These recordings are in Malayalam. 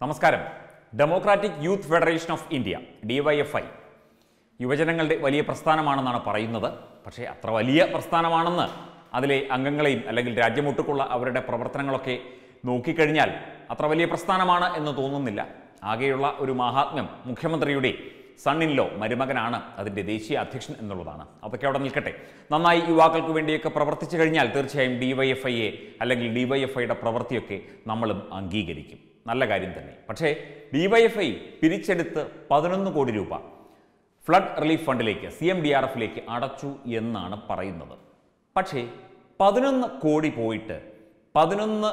നമസ്കാരം Democratic Youth Federation of India DYFI യുവജനങ്ങളുടെ വലിയ പ്രസ്ഥാനമാണെന്നാണ് പറയുന്നത് പക്ഷേ അത്ര വലിയ പ്രസ്ഥാനമാണെന്ന് അതിലെ അംഗങ്ങളെയും അല്ലെങ്കിൽ രാജ്യമൊട്ടുക്കുള്ള അവരുടെ പ്രവർത്തനങ്ങളൊക്കെ നോക്കിക്കഴിഞ്ഞാൽ അത്ര വലിയ പ്രസ്ഥാനമാണ് എന്ന് തോന്നുന്നില്ല ആകെയുള്ള ഒരു മഹാത്മ്യം മുഖ്യമന്ത്രിയുടെ സണ്ണിൻലോ മരുമകനാണ് അതിൻ്റെ ദേശീയ അധ്യക്ഷൻ എന്നുള്ളതാണ് അതൊക്കെ അവിടെ നിൽക്കട്ടെ നന്നായി യുവാക്കൾക്ക് വേണ്ടിയൊക്കെ പ്രവർത്തിച്ചു കഴിഞ്ഞാൽ തീർച്ചയായും ഡിവൈഎഫ്ഐയെ അല്ലെങ്കിൽ ഡിവൈഎഫ്ഐയുടെ പ്രവൃത്തിയൊക്കെ നമ്മളും അംഗീകരിക്കും നല്ല കാര്യം തന്നെ പക്ഷേ ഡിവൈഎഫ്ഐ പിരിച്ചെടുത്ത് പതിനൊന്ന് കോടി രൂപ ഫ്ലഡ് റിലീഫ് ഫണ്ടിലേക്ക് സി എം ഡി ആർ എഫിലേക്ക് അടച്ചു എന്നാണ് പറയുന്നത് പക്ഷേ പതിനൊന്ന് കോടി പോയിട്ട് പതിനൊന്ന്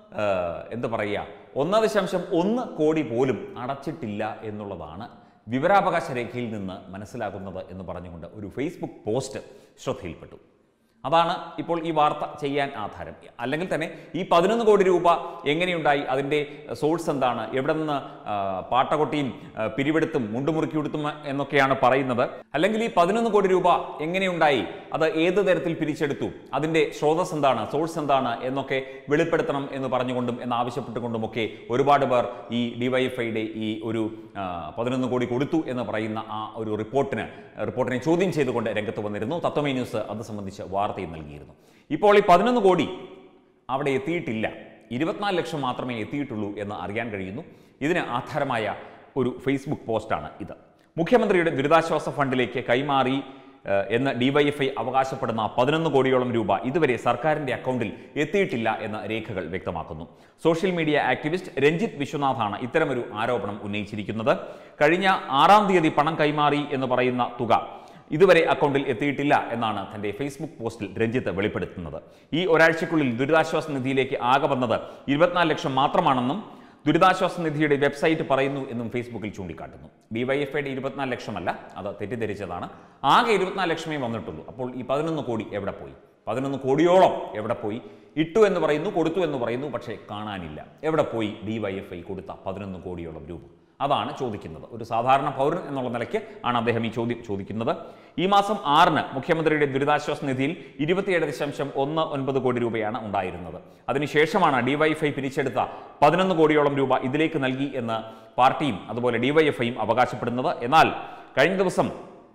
എന്താ പറയുക ഒന്ന് ദശാംശം ഒന്ന് കോടി പോലും അടച്ചിട്ടില്ല എന്നുള്ളതാണ് വിവരാവകാശ രേഖയിൽ നിന്ന് മനസ്സിലാകുന്നത് എന്ന് പറഞ്ഞുകൊണ്ട് ഒരു ഫേസ്ബുക്ക് പോസ്റ്റ് ശ്രദ്ധയിൽപ്പെട്ടു അതാണ് ഇപ്പോൾ ഈ വാർത്ത ചെയ്യാൻ ആധാരം അല്ലെങ്കിൽ തന്നെ ഈ പതിനൊന്ന് കോടി രൂപ എങ്ങനെയുണ്ടായി അതിൻ്റെ സോഴ്സ് എന്താണ് എവിടെ നിന്ന് ആ, പാട്ടകൊട്ടിയും ആ, പിരിവെടുത്തും മുണ്ടുമുറുക്കിയെടുത്തും എന്നൊക്കെയാണ് പറയുന്നത് അല്ലെങ്കിൽ ഈ പതിനൊന്ന് കോടി രൂപ എങ്ങനെയുണ്ടായി അത് ഏത് തരത്തിൽ പിരിച്ചെടുത്തു അതിൻ്റെ സ്രോതസ് എന്താണ് സോഴ്സ് എന്താണ് എന്നൊക്കെ വെളിപ്പെടുത്തണം എന്ന് പറഞ്ഞുകൊണ്ടും എന്ന് ആവശ്യപ്പെട്ടുകൊണ്ടുമൊക്കെ ഒരുപാട് പേർ ഈ ഡിവൈഎഫ്ഐയുടെ ഈ ഒരു ആ, പതിനൊന്ന് കോടി കൊടുത്തു എന്ന് പറയുന്ന ആ ഒരു റിപ്പോർട്ടിന് റിപ്പോർട്ടിനെ ചോദ്യം ചെയ്തുകൊണ്ട് രംഗത്ത് വന്നിരുന്നു തത്വമേ ന്യൂസ് അത് സംബന്ധിച്ച് വാർത്തയും നൽകിയിരുന്നു ഇപ്പോൾ ഈ പതിനൊന്ന് കോടി അവിടെ എത്തിയിട്ടില്ല ഇരുപത്തിനാല് ലക്ഷം മാത്രമേ എത്തിയിട്ടുള്ളൂ എന്ന് അറിയാൻ കഴിയുന്നു ഇതിന് ആധാരമായ ഒരു ഫേസ്ബുക്ക് പോസ്റ്റാണ് ഇത് മുഖ്യമന്ത്രിയുടെ ദുരിതാശ്വാസ ഫണ്ടിലേക്ക് കൈമാറി ഏഹ്, എന്ന് ഡിവൈഎഫ്ഐ അവകാശപ്പെടുന്ന പതിനൊന്ന് കോടിയോളം രൂപ ഇതുവരെ സർക്കാരിന്റെ അക്കൗണ്ടിൽ എത്തിയിട്ടില്ല എന്ന് രേഖകൾ വ്യക്തമാക്കുന്നു സോഷ്യൽ മീഡിയ ആക്ടിവിസ്റ്റ് രഞ്ജിത്ത് വിശ്വനാഥാണ് ഇത്തരമൊരു ആരോപണം ഉന്നയിച്ചിരിക്കുന്നത് കഴിഞ്ഞ ആറാം തീയതി പണം കൈമാറി എന്ന് പറയുന്ന തുക ഇതുവരെ അക്കൗണ്ടിൽ എത്തിയിട്ടില്ല എന്നാണ് തന്റെ ഫേസ്ബുക്ക് പോസ്റ്റിൽ രഞ്ജിത്ത് വെളിപ്പെടുത്തുന്നത് ഈ ഒരാഴ്ചക്കുള്ളിൽ ദുരിതാശ്വാസ നിധിയിലേക്ക് ആകെ വന്നത് ഇരുപത്തിനാല് ലക്ഷം മാത്രമാണെന്നും ദുരിതാശ്വാസ നിധിയുടെ വെബ്സൈറ്റ് പറയുന്നു എന്നും ഫേസ്ബുക്കിൽ ചൂണ്ടിക്കാട്ടുന്നു ഡിവൈഎഫ്ഐയുടെ ഇരുപത്തിനാല് ലക്ഷമല്ല അത് തെറ്റിദ്ധരിച്ചതാണ് ആകെ ഇരുപത്തിനാല് ലക്ഷമേ വന്നിട്ടുള്ളൂ അപ്പോൾ ഈ പതിനൊന്ന് കോടി എവിടെ പോയി പതിനൊന്ന് കോടിയോളം എവിടെ പോയി ഇട്ടു എന്ന് പറയുന്നു കൊടുത്തു എന്ന് പറയുന്നു പക്ഷേ കാണാനില്ല എവിടെ പോയി ഡിവൈഎഫ്ഐ കൊടുത്ത പതിനൊന്ന് കോടിയോളം രൂപ അതാണ് ചോദിക്കുന്നത് ഒരു സാധാരണ പൗരൻ എന്നുള്ള നിലയ്ക്ക് ആണ് അദ്ദേഹം ഈ ചോദ്യം ചോദിക്കുന്നത് ഈ മാസം ആറിന് മുഖ്യമന്ത്രിയുടെ ദുരിതാശ്വാസ നിധിയിൽ ഇരുപത്തിയേഴ് ദശാംശം ഒന്ന് ഒൻപത് കോടി രൂപയാണ് ഉണ്ടായിരുന്നത് അതിനുശേഷമാണ് ഡിവൈഎഫ്ഐ പിരിച്ചെടുത്ത പതിനൊന്ന് കോടിയോളം രൂപ ഇതിലേക്ക് നൽകി എന്ന് പാർട്ടിയും അതുപോലെ ഡിവൈഎഫ്ഐയും അവകാശപ്പെടുന്നത് എന്നാൽ കഴിഞ്ഞ ദിവസം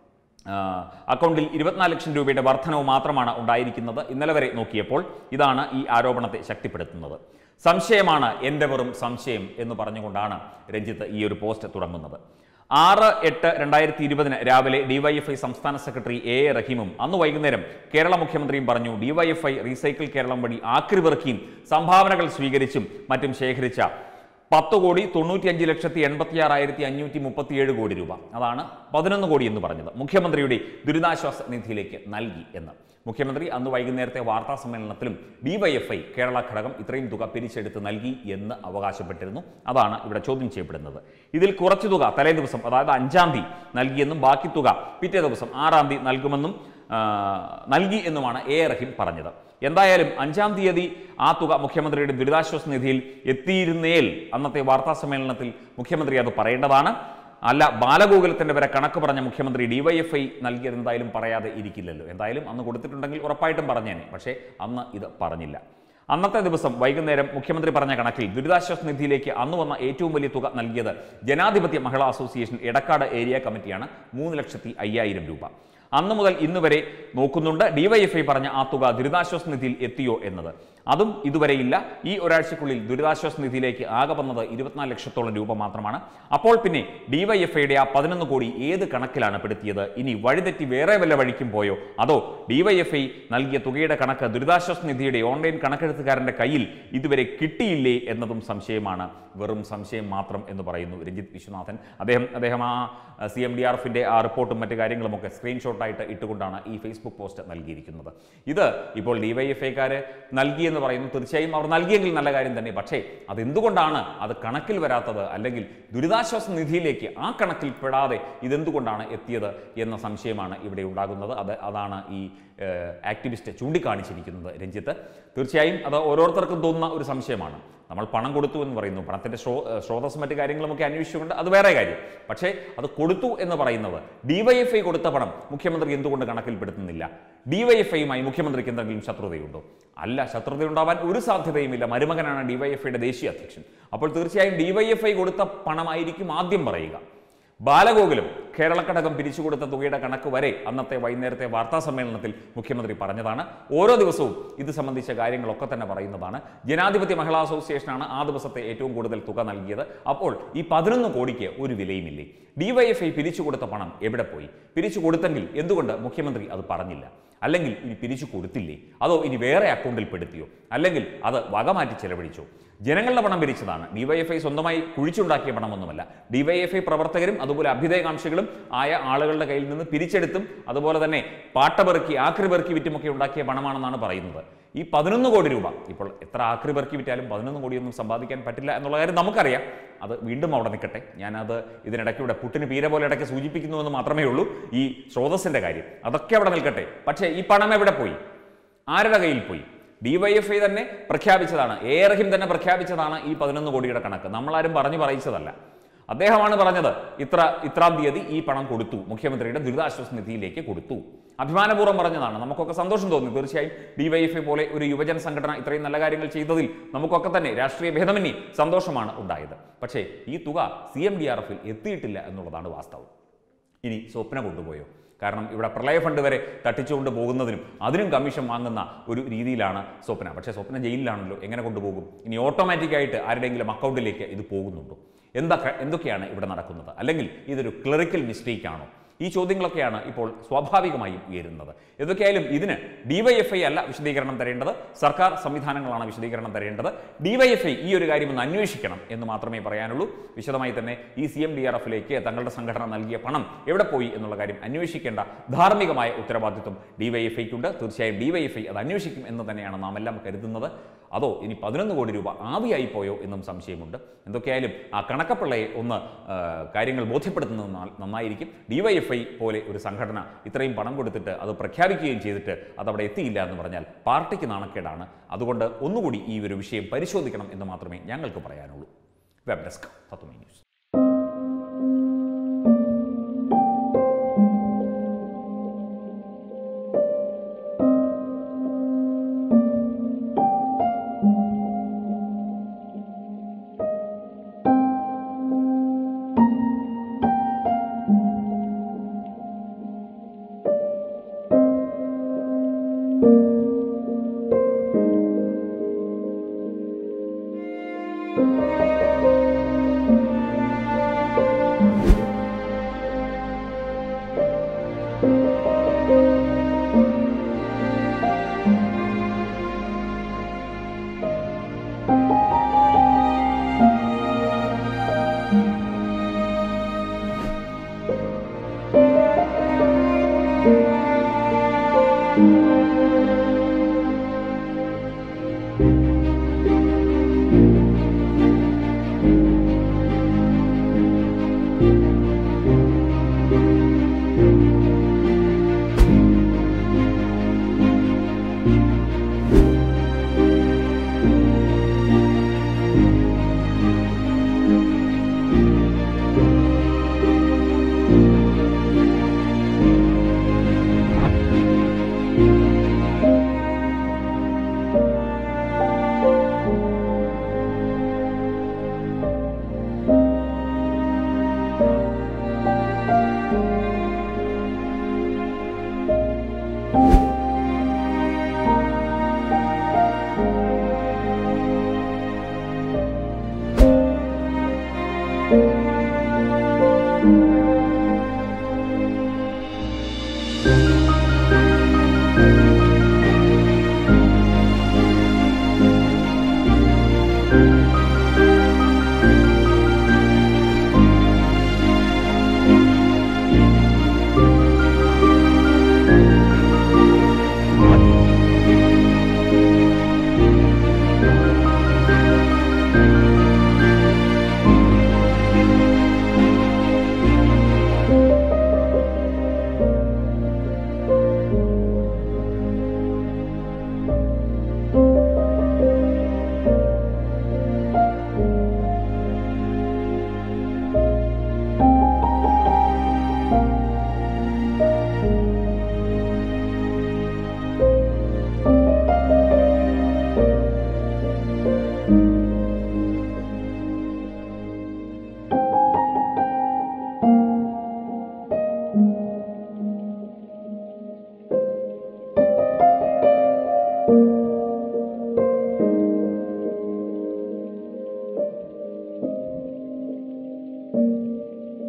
ആ, അക്കൗണ്ടിൽ ഇരുപത്തിനാല് ലക്ഷം രൂപയുടെ വർധനവ് മാത്രമാണ് ഉണ്ടായിരിക്കുന്നത് ഇന്നലെ വരെ നോക്കിയപ്പോൾ ഇതാണ് ഈ ആരോപണത്തെ ശക്തിപ്പെടുത്തുന്നത് സംശയമാണ് എൻ്റെ വെറും സംശയം എന്ന് പറഞ്ഞുകൊണ്ടാണ് രഞ്ജിത്ത് ഈ ഒരു പോസ്റ്റ് തുടങ്ങുന്നത് ആറ് എട്ട് രണ്ടായിരത്തി ഇരുപതിന് രാവിലെ ഡിവൈഎഫ്ഐ സംസ്ഥാന സെക്രട്ടറി എ എ റഹീമും അന്ന് വൈകുന്നേരം കേരള മുഖ്യമന്ത്രിയും പറഞ്ഞു ഡിവൈഎഫ്ഐ റീസൈക്കിൾ കേരളം വഴി ആക്രി പെറുക്കിയും സംഭാവനകൾ സ്വീകരിച്ചും മറ്റും ശേഖരിച്ച പത്ത് കോടി തൊണ്ണൂറ്റിയഞ്ച് ലക്ഷത്തി എൺപത്തി ആറായിരത്തി അഞ്ഞൂറ്റി മുപ്പത്തിയേഴ് കോടി രൂപ അതാണ് പതിനൊന്ന് കോടി എന്ന് പറഞ്ഞത് മുഖ്യമന്ത്രിയുടെ ദുരിതാശ്വാസ നിധിയിലേക്ക് നൽകി എന്ന് മുഖ്യമന്ത്രി അന്ന് വൈകുന്നേരത്തെ വാർത്താ സമ്മേളനത്തിലും ഡിവൈഎഫ്ഐ കേരള ഘടകം ഇത്രയും തുക പിരിച്ചെടുത്ത് നൽകി എന്ന് അവകാശപ്പെട്ടിരുന്നു അതാണ് ഇവിടെ ചോദ്യം ചെയ്യപ്പെടുന്നത് ഇതിൽ കുറച്ചു തുക തലേ ദിവസം അതായത് അഞ്ചാം തീയതി നൽകിയെന്നും ബാക്കി തുക പിറ്റേ ദിവസം ആറാം തീയതി നൽകുമെന്നും ആ, നൽകി എന്നുമാണ് എ എ റഹീം പറഞ്ഞത് എന്തായാലും അഞ്ചാം തീയതി ആ തുക മുഖ്യമന്ത്രിയുടെ ദുരിതാശ്വാസ നിധിയിൽ എത്തിയിരുന്നേൽ അന്നത്തെ വാർത്താ സമ്മേളനത്തിൽ മുഖ്യമന്ത്രി അത് പറയേണ്ടതാണ് അല്ല ബാലഗോകുലത്തിന്റെ വരെ കണക്ക് പറഞ്ഞ മുഖ്യമന്ത്രി ഡിവൈഎഫ്ഐ നൽകിയത് എന്തായാലും പറയാതെ ഇരിക്കില്ലല്ലോ എന്തായാലും അന്ന് കൊടുത്തിട്ടുണ്ടെങ്കിൽ ഉറപ്പായിട്ടും പറഞ്ഞേനെ പക്ഷേ അന്ന് ഇത് പറഞ്ഞില്ല അന്നത്തെ ദിവസം വൈകുന്നേരം മുഖ്യമന്ത്രി പറഞ്ഞ കണക്കിൽ ദുരിതാശ്വാസ നിധിയിലേക്ക് അന്ന് വന്ന ഏറ്റവും വലിയ തുക നൽകിയത് ജനാധിപത്യ മഹിളാ അസോസിയേഷൻ എടക്കാട് ഏരിയ കമ്മിറ്റിയാണ് മൂന്ന് ലക്ഷത്തി അയ്യായിരം രൂപ അന്ന് മുതൽ ഇന്ന് വരെ നോക്കുന്നുണ്ട് ഡിവൈഎഫ്ഐ പറഞ്ഞ ആ തുക ദുരിതാശ്വാസ നിധിയിൽ എത്തിയോ എന്നത് അതും ഇതുവരെയില്ല ഈ ഒരാഴ്ചക്കുള്ളിൽ ദുരിതാശ്വാസ നിധിയിലേക്ക് ആകെ വന്നത് ഇരുപത്തിനാല് ലക്ഷത്തോളം രൂപ മാത്രമാണ് അപ്പോൾ പിന്നെ ഡിവൈഎഫ്ഐയുടെ ആ പതിനൊന്ന് കോടി ഏത് കണക്കിലാണ് പെടുത്തിയത് ഇനി വഴിതെറ്റി വേറെ വല്ല വഴിക്കും പോയോ അതോ ഡിവൈഎഫ്ഐ നൽകിയ തുകയുടെ കണക്ക് ദുരിതാശ്വാസ നിധിയുടെ ഓൺലൈൻ കണക്കെഴുത്തുകാരന്റെ കയ്യിൽ ഇതുവരെ കിട്ടിയില്ലേ എന്നതും സംശയമാണ് വെറും സംശയം മാത്രം എന്ന് പറയുന്നു രഞ്ജിത്ത് വിശ്വനാഥൻ അദ്ദേഹം അദ്ദേഹം ആ സി എം ഡി ആർ എഫിന്റെ ആ റിപ്പോർട്ടും മറ്റു കാര്യങ്ങളുമൊക്കെ സ്ക്രീൻഷോട്ടായിട്ട് ഇട്ടുകൊണ്ടാണ് ഈ ഫേസ്ബുക്ക് പോസ്റ്റ് നൽകിയിരിക്കുന്നത് ഇത് ഇപ്പോൾ ഡിവൈഎഫ്ഐക്കാർ നൽകിയെന്ന് പറയുന്നു തീർച്ചയായും അവർ നൽകിയെങ്കിൽ നല്ല കാര്യം തന്നെ പക്ഷേ അതെന്തുകൊണ്ടാണ് അത് കണക്കിൽ വരാത്തത് അല്ലെങ്കിൽ ദുരിതാശ്വാസ നിധിയിലേക്ക് ആ കണക്കിൽ പെടാതെ ഇതെന്തുകൊണ്ടാണ് എത്തിയത് എന്ന സംശയമാണ് ഇവിടെ ഉണ്ടാകുന്നത് അത് അതാണ് ഈ ഏഹ്, ആക്ടിവിസ്റ്റ് ചൂണ്ടിക്കാണിച്ചിരിക്കുന്നത് രഞ്ജിത്ത് തീർച്ചയായും അത് ഓരോരുത്തർക്കും തോന്നുന്ന ഒരു സംശയമാണ് നമ്മൾ പണം കൊടുത്തു എന്ന് പറയുന്നു പണത്തിൻ്റെ സ്രോ ഏഹ്, സ്രോതസ്സും മറ്റു കാര്യങ്ങളുമൊക്കെ അന്വേഷിച്ചുകൊണ്ട് അത് വേറെ കാര്യം പക്ഷേ അത് കൊടുത്തു എന്ന് പറയുന്നത് ഡിവൈഎഫ്ഐ കൊടുത്ത പണം മുഖ്യമന്ത്രി എന്തുകൊണ്ട് കണക്കിൽപ്പെടുത്തുന്നില്ല ഡിവൈഎഫ്ഐയുമായി മുഖ്യമന്ത്രിക്ക് എന്തെങ്കിലും ശത്രുതയുണ്ടോ അല്ല ശത്രുതയുണ്ടാവാൻ ഒരു സാധ്യതയുമില്ല മരുമകനാണ് ഡിവൈഎഫ്ഐയുടെ ദേശീയ അധ്യക്ഷൻ അപ്പോൾ തീർച്ചയായും ഡിവൈഎഫ്ഐ കൊടുത്ത പണമായിരിക്കും ആദ്യം പറയുക ബാലഗോകുലം കേരളക്കടകം പിരിച്ചു കൊടുത്ത തുകയുടെ കണക്ക് വരെ അന്നത്തെ വൈകുന്നേരത്തെ വാർത്താ സമ്മേളനത്തിൽ മുഖ്യമന്ത്രി പറഞ്ഞതാണ് ഓരോ ദിവസവും ഇത് സംബന്ധിച്ച കാര്യങ്ങളൊക്കെ തന്നെ പറയുന്നതാണ് ജനാധിപത്യ മഹിളാ അസോസിയേഷനാണ് ആ ദിവസത്തെ ഏറ്റവും കൂടുതൽ തുക നൽകിയത് അപ്പോൾ ഈ പതിനൊന്ന് കോടിക്ക് ഒരു വിലയുമില്ലേ ഡിവൈഎഫ്ഐ പിരിച്ചു കൊടുത്ത പണം എവിടെ പോയി പിരിച്ചു കൊടുത്തെങ്കിൽ എന്തുകൊണ്ട് മുഖ്യമന്ത്രി അത് പറഞ്ഞില്ല അല്ലെങ്കിൽ ഇനി പിരിച്ചു കൊടുത്തില്ലേ അതോ ഇനി വേറെ അക്കൗണ്ടിൽ പെടുത്തിയോ അല്ലെങ്കിൽ അത് വകമാറ്റി ചെലവഴിച്ചോ ജനങ്ങളുടെ പണം പിരിച്ചതാണ് ഡിവൈഎഫ്ഐ സ്വന്തമായി കുഴിച്ചുണ്ടാക്കിയ പണമൊന്നുമല്ല ഡിവൈഎഫ്ഐ പ്രവർത്തകരും അതുപോലെ അഭ്യുദയകാംക്ഷികളും ആയ ആളുകളുടെ കയ്യിൽ നിന്ന് പിരിച്ചെടുത്തും അതുപോലെ തന്നെ പാട്ടപെറുക്കി ആക്രി പെറുക്കി വിറ്റുമൊക്കെ ഉണ്ടാക്കിയ പണമാണെന്നാണ് പറയുന്നത് ഈ പതിനൊന്ന് കോടി രൂപ ഇപ്പോൾ എത്ര ആക്രി പെറുക്കി വിറ്റാലും പതിനൊന്ന് കോടിയൊന്നും സമ്പാദിക്കാൻ പറ്റില്ല എന്നുള്ള കാര്യം നമുക്കറിയാം അത് വീണ്ടും അവിടെ നിൽക്കട്ടെ ഞാനത് ഇതിനിടയ്ക്ക് ഇവിടെ പുട്ടിന് പീര പോലെ ഇടയ്ക്ക് സൂചിപ്പിക്കുന്നു എന്ന് മാത്രമേ ഉള്ളൂ ഈ സ്രോതസ്സിന്റെ കാര്യം അതൊക്കെ അവിടെ നിൽക്കട്ടെ പക്ഷേ ഈ പണം എവിടെ പോയി ആരുടെ കയ്യിൽ പോയി ഡിവൈഎഫ്ഐ തന്നെ പ്രഖ്യാപിച്ചതാണ് എ റഹീം തന്നെ പ്രഖ്യാപിച്ചതാണ് ഈ പതിനൊന്ന് കോടിയുടെ കണക്ക് നമ്മളാരും പറഞ്ഞു പറയിച്ചതല്ല അദ്ദേഹമാണ് പറഞ്ഞത് ഇത്ര ഇത്രാം തീയതി ഈ പണം കൊടുത്തു മുഖ്യമന്ത്രിയുടെ ദുരിതാശ്വാസ നിധിയിലേക്ക് കൊടുത്തു അഭിമാനപൂർവ്വം പറഞ്ഞതാണ് നമുക്കൊക്കെ സന്തോഷം തോന്നി തീർച്ചയായും ഡിവൈഎഫ്ഐ പോലെ ഒരു യുവജന സംഘടന ഇത്രയും നല്ല കാര്യങ്ങൾ ചെയ്തതിൽ നമുക്കൊക്കെ തന്നെ രാഷ്ട്രീയ ഭേദമന്യേ സന്തോഷമാണ് ഉണ്ടായത് പക്ഷേ ഈ തുക സി എം ഡി ആർ എഫിൽ എത്തിയിട്ടില്ല എന്നുള്ളതാണ് വാസ്തവം ഇനി സ്വപ്ന കൊണ്ടുപോയോ കാരണം ഇവിടെ പ്രളയ ഫണ്ട് വരെ തട്ടിച്ചുകൊണ്ട് പോകുന്നതിനും അതിനും കമ്മീഷൻ വാങ്ങുന്ന ഒരു രീതിയിലാണ് സ്വപ്ന പക്ഷേ സ്വപ്ന ജയിലിലാണല്ലോ എങ്ങനെ കൊണ്ടുപോകും ഇനി ഓട്ടോമാറ്റിക്കായിട്ട് ആരുടെയെങ്കിലും അക്കൗണ്ടിലേക്ക് ഇത് പോകുന്നുണ്ടോ എന്തൊക്കെ എന്തൊക്കെയാണ് ഇവിടെ നടക്കുന്നത് അല്ലെങ്കിൽ ഇതൊരു ക്ലറിക്കൽ മിസ്റ്റേക്ക് ആണോ ഈ ചോദ്യങ്ങളൊക്കെയാണ് ഇപ്പോൾ സ്വാഭാവികമായും ഉയരുന്നത് എന്തൊക്കെയായാലും ഇതിന് ഡിവൈഎഫ്ഐ അല്ല വിശദീകരണം തരേണ്ടത് സർക്കാർ സംവിധാനങ്ങളാണ് വിശദീകരണം തരേണ്ടത് ഡിവൈഎഫ്ഐ ഈ ഒരു കാര്യം ഒന്ന് അന്വേഷിക്കണം എന്ന് മാത്രമേ പറയാനുള്ളൂ വിശദമായി തന്നെ ഈ സി എം ഡി ആർ എഫിലേക്ക് തങ്ങളുടെ സംഘടന നൽകിയ പണം എവിടെ പോയി എന്നുള്ള കാര്യം അന്വേഷിക്കേണ്ട ധാർമ്മികമായ ഉത്തരവാദിത്വം ഡിവൈഎഫ്ഐക്കുണ്ട് തീർച്ചയായും ഡിവൈഎഫ്ഐ അത് അന്വേഷിക്കും എന്ന് തന്നെയാണ് നാം എല്ലാം കരുതുന്നത് അതോ ഇനി പതിനൊന്ന് കോടി രൂപ ആവിയായി പോയോ എന്നും സംശയമുണ്ട് എന്തൊക്കെയായാലും ആ കണക്കപ്പിള്ളയെ ഒന്ന് ആ, കാര്യങ്ങൾ ബോധ്യപ്പെടുത്തുന്നത് നന്ന- നന്നായിരിക്കും ഡിവൈഎഫ്ഐ പോലെ ഒരു സംഘടന ഇത്രയും പണം കൊടുത്തിട്ട് അത് പ്രഖ്യാപിക്കുകയും ചെയ്തിട്ട് അതവിടെ എത്തിയില്ല എന്ന് പറഞ്ഞാൽ പാർട്ടിക്ക് നാണക്കേടാണ് അതുകൊണ്ട് ഒന്നുകൂടി ഈ ഒരു വിഷയം പരിശോധിക്കണം എന്ന് മാത്രമേ ഞങ്ങൾക്ക് പറയാനുള്ളൂ വെബ് ഡെസ്ക് തത്വമേ ന്യൂസ്